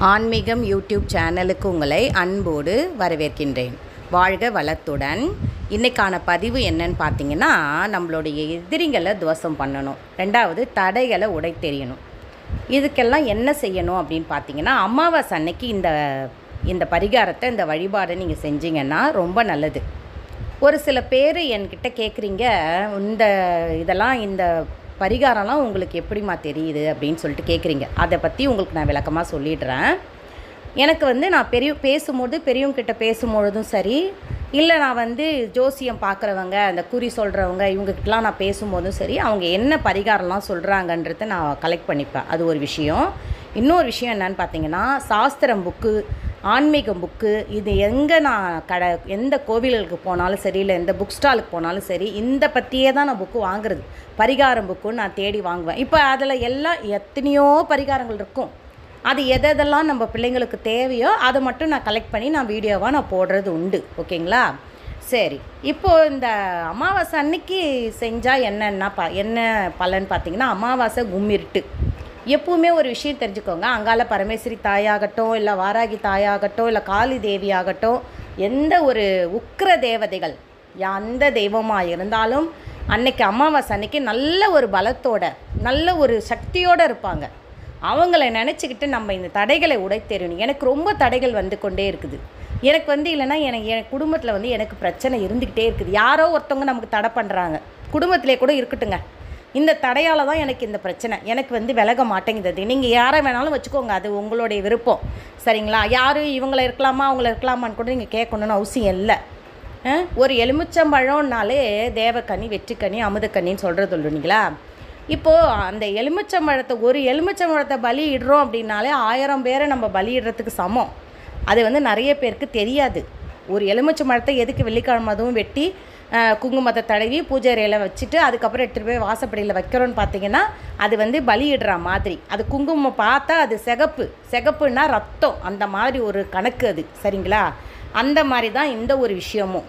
ஆன்மீகம் யூடியூப் சேனலுக்கு உங்களை அன்போடு வரவேற்கின்றேன் வாழ்க வளத்துடன் இன்றைக்கான பதிவு என்னன்னு பார்த்தீங்கன்னா நம்மளுடைய எதிரிகளை துவசம் பண்ணணும் ரெண்டாவது தடைகளை உடை தெரியணும் இதுக்கெல்லாம் என்ன செய்யணும் அப்படின்னு பார்த்தீங்கன்னா அமாவாசை அன்னைக்கு இந்த இந்த பரிகாரத்தை இந்த வழிபாடை நீங்கள் செஞ்சீங்கன்னா ரொம்ப நல்லது ஒரு சில பேர் என்கிட்ட கேட்குறீங்க இந்த இதெல்லாம் இந்த பரிகாரம்லாம் உங்களுக்கு எப்படிம்மா தெரியுது அப்படின்னு சொல்லிட்டு கேட்குறீங்க அதை பற்றி உங்களுக்கு நான் விளக்கமாக சொல்லிடுறேன் எனக்கு வந்து நான் பெரிய பேசும்போது பெரியவங்கிட்ட பேசும்பொழுதும் சரி இல்லை நான் வந்து ஜோசியம் பார்க்குறவங்க அந்த குறி சொல்கிறவங்க இவங்ககிட்டலாம் நான் பேசும்போதும் சரி அவங்க என்ன பரிகாரம்லாம் சொல்கிறாங்கன்றத நான் கலெக்ட் பண்ணிப்பேன் அது ஒரு விஷயம் இன்னொரு விஷயம் என்னன்னு பார்த்தீங்கன்னா சாஸ்திரம் புக்கு ஆன்மீகம் புக்கு இது எங்கே நான் கடை எந்த கோவில்களுக்கு போனாலும் சரி இல்லை எந்த புக் ஸ்டாலுக்கு போனாலும் சரி இந்த பற்றியே தான் நான் புக்கு வாங்குறது பரிகாரம் புக்கு நான் தேடி வாங்குவேன் இப்போ அதில் எல்லாம் எத்தனையோ பரிகாரங்கள் இருக்கும் அது எதெல்லாம் நம்ம பிள்ளைங்களுக்கு தேவையோ அதை மட்டும் நான் கலெக்ட் பண்ணி நான் வீடியோவாக நான் போடுறது உண்டு ஓகேங்களா சரி இப்போது இந்த அமாவாசை அன்னைக்கு செஞ்சால் என்னென்னா ப என்ன பலன் பார்த்தீங்கன்னா அமாவாசை கும்மிருட்டு எப்பவுமே ஒரு விஷயம் தெரிஞ்சுக்கோங்க அங்கால பரமேஸ்வரி தாயாகட்டும் இல்லை வாராகி தாயாகட்டும் இல்லை காளி தேவியாகட்டும் எந்த ஒரு உக்கிர தேவதைகள் எந்த தெய்வமாக இருந்தாலும் அன்னைக்கு அமாவாசை அன்னைக்கு நல்ல ஒரு பலத்தோட நல்ல ஒரு சக்தியோடு இருப்பாங்க அவங்கள நினச்சிக்கிட்டு நம்ம இந்த தடைகளை உடைத்தெறியணும் எனக்கு ரொம்ப தடைகள் வந்து கொண்டே இருக்குது எனக்கு வந்து இல்லைன்னா எனக்கு என் குடும்பத்தில் வந்து எனக்கு பிரச்சனை இருந்துக்கிட்டே இருக்குது யாரோ ஒருத்தவங்க நமக்கு தடை பண்ணுறாங்க குடும்பத்திலே கூட இருக்கட்டுங்க இந்த தடையால் தான் எனக்கு இந்த பிரச்சனை எனக்கு வந்து விலக மாட்டேங்குது நீங்கள் யாரை வேணாலும் வச்சுக்கோங்க அது உங்களுடைய விருப்பம் சரிங்களா யார் இவங்கள இருக்கலாமா அவங்கள இருக்கலாமான்னு கூட நீங்கள் கேட்கணுன்னு அவசியம் இல்லை அஹ், ஒரு எலுமிச்சம்பழம்னாலே தேவக்கனி வெற்றிக்கனி அமுதக்கனின்னு சொல்கிறது இல்லைங்களா இப்போது அந்த எலுமிச்சம்பழத்தை ஒரு எலுமிச்சம்பழத்தை பலி இடுறோம் அப்படின்னாலே ஆயிரம் பேரை நம்ம பலியிடுறதுக்கு சமம் அது வந்து நிறைய பேருக்கு தெரியாது ஒரு எலுமிச்சம்பழத்தை எதுக்கு வெள்ளிக்கிழமை அதுவும் வெட்டி அஹ், குங்குமத்தை தடவி பூஜை அறையில் வச்சுட்டு அதுக்கப்புறம் எடுத்துகிட்டு போய் வாசப்படியில் வைக்கிறோன்னு பார்த்தீங்கன்னா அது வந்து பலியிடுற மாதிரி அது குங்குமம் பார்த்தா அது சிகப்பு சிகப்புன்னா ரத்தம் அந்த மாதிரி ஒரு கணக்கு அது சரிங்களா அந்த மாதிரி தான் இந்த ஒரு விஷயமும்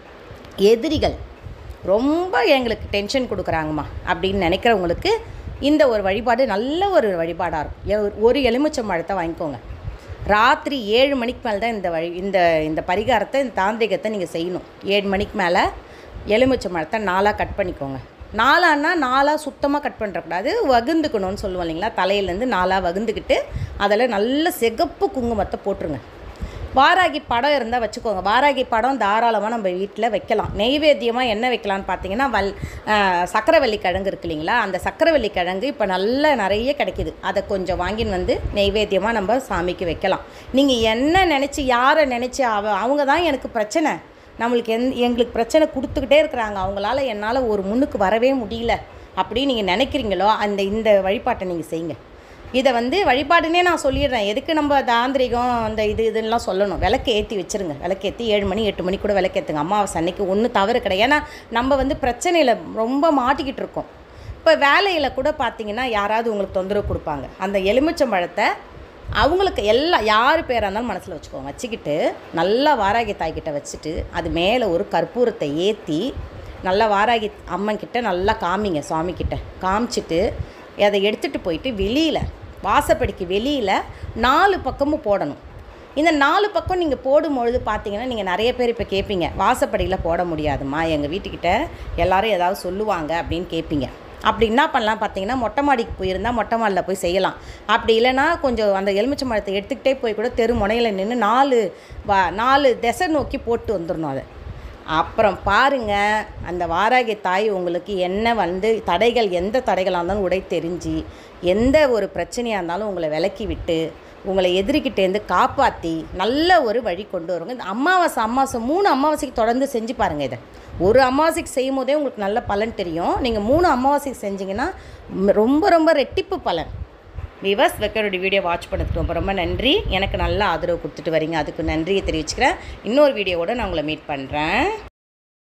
எதிரிகள் ரொம்ப எங்களுக்கு டென்ஷன் கொடுக்குறாங்கம்மா அப்படின்னு நினைக்கிறவங்களுக்கு இந்த ஒரு வழிபாடு நல்ல ஒரு வழிபாடாக இருக்கும் எ- ஒரு எலுமிச்சம் பழத்தை வாங்கிக்கோங்க ராத்திரி ஏழு மணிக்கு மேலே தான் இந்த வழி இந்த இந்த பரிகாரத்தை இந்த தாந்திரிகத்தை நீங்கள் செய்யணும் ஏழு மணிக்கு மேலே எலுமிச்சம் பழத்தை நாலாக கட் பண்ணிக்கோங்க நாலான்னா நாலாக சுத்தமாக கட் பண்ணுறக்கூடாது வகுந்துக்கணும்னு சொல்லுவோம் இல்லைங்களா தலையிலேருந்து நாலாக வகுந்துக்கிட்டு அதில் நல்ல சிகப்பு குங்குமத்தை போட்டுருங்க வாராகி படம் இருந்தால் வச்சுக்கோங்க வாராகி படம் தாராளமாக நம்ம வீட்டில் வைக்கலாம் நெய்வேத்தியமாக என்ன வைக்கலாம்னு பார்த்தீங்கன்னா வல் ஆஹ், சக்கரவள்ளி கிழங்கு இருக்கு இல்லைங்களா அந்த சக்கரவள்ளி கிழங்கு இப்போ நல்ல நிறைய கிடைக்குது அதை கொஞ்சம் வாங்கின்னு வந்து நெய்வேத்தியமாக நம்ம சாமிக்கு வைக்கலாம் நீங்கள் என்ன நினச்சி யாரை நினச்சி அவ அவங்க தான் எனக்கு பிரச்சனை நம்மளுக்கு எந் எங்களுக்கு பிரச்சனை கொடுத்துக்கிட்டே இருக்கிறாங்க அவங்களால என்னால் ஒரு முன்னுக்கு வரவே முடியல அப்படின்னு நீங்கள் நினைக்கிறீங்களோ அந்த இந்த வழிபாட்டை நீங்கள் செய்யுங்க இதை வந்து வழிபாடுனே நான் சொல்லிடுறேன் எதுக்கு நம்ம தாந்திரிகம் அந்த இது இதுன்னெலாம் சொல்லணும் விளக்கு ஏற்றி வச்சுருங்க விளக்கேற்றி ஏழு மணி எட்டு மணி கூட விளக்கேற்றுங்க அமாவாசை அன்னைக்கு ஒன்றும் தவறு கிடையாது ஏன்னா நம்ம வந்து பிரச்சனையில் ரொம்ப மாட்டிக்கிட்டு இருக்கோம் இப்போ வேலையில் கூட பார்த்தீங்கன்னா யாராவது உங்களுக்கு தொந்தரவு கொடுப்பாங்க அந்த எலுமிச்சம்பழத்தை அவங்களுக்கு எல்லா யார் பேராக இருந்தாலும் மனசில் வச்சுக்கோங்க வச்சுக்கிட்டு நல்லா வாராகி தாய்கிட்ட வச்சுட்டு அது மேலே ஒரு கற்பூரத்தை ஏற்றி நல்லா வாராகி அம்மன் கிட்ட நல்லா காமிங்க சுவாமி கிட்ட காமிச்சிட்டு அதை எடுத்துகிட்டு போயிட்டு வெளியில் வாசப்படிக்கு வெளியில் நாலு பக்கமும் போடணும் இந்த நாலு பக்கம் நீங்கள் போடும்பொழுது பார்த்தீங்கன்னா நீங்கள் நிறைய பேர் இப்போ கேட்பீங்க வாசப்படியில் போட முடியாதும்மா எங்கள் வீட்டுக்கிட்ட எல்லாரும் ஏதாவது சொல்லுவாங்க அப்படின்னு கேட்பீங்க அப்படி என்ன பண்ணலாம் பார்த்தீங்கன்னா மொட்டை மாடிக்கு போயிருந்தால் மொட்டை மாடியில் போய் செய்யலாம் அப்படி இல்லைன்னா கொஞ்சம் அந்த எலுமிச்சை மரத்தை எடுத்துக்கிட்டே போய் கூட தெரு முனையில் நின்று நாலு வா நாலு திசை நோக்கி போட்டு வந்துடணும் அதை அப்புறம் பாருங்க அந்த வாராகி தாய் உங்களுக்கு என்ன வந்து தடைகள் எந்த தடைகளாக இருந்தாலும் உடை தெரிஞ்சு எந்த ஒரு பிரச்சனையாக இருந்தாலும் உங்களை விலக்கி விட்டு உங்களை எதிரிக்கிட்டேருந்து காப்பாற்றி நல்ல ஒரு வழி கொண்டு வருங்க இந்த அமாவாசை அமாவாசை மூணு அமாவாசைக்கு தொடர்ந்து செஞ்சு பாருங்கள் இதை ஒரு அமாவாசைக்கு செய்யும் போதே உங்களுக்கு நல்ல பலன் தெரியும் நீங்கள் மூணு அமாவாசைக்கு செஞ்சீங்கன்னா ம், ரொம்ப ரொம்ப ரெட்டிப்பு பலன் விவஸ் வெக்கருடைய வீடியோ வாட்ச் பண்ணதுக்கு ரொம்ப ரொம்ப நன்றி எனக்கு நல்ல ஆதரவு கொடுத்துட்டு வரீங்க அதுக்கு நன்றியை தெரிவிச்சுக்கிறேன் இன்னொரு வீடியோவோட நான் உங்களை மீட் பண்ணுறேன்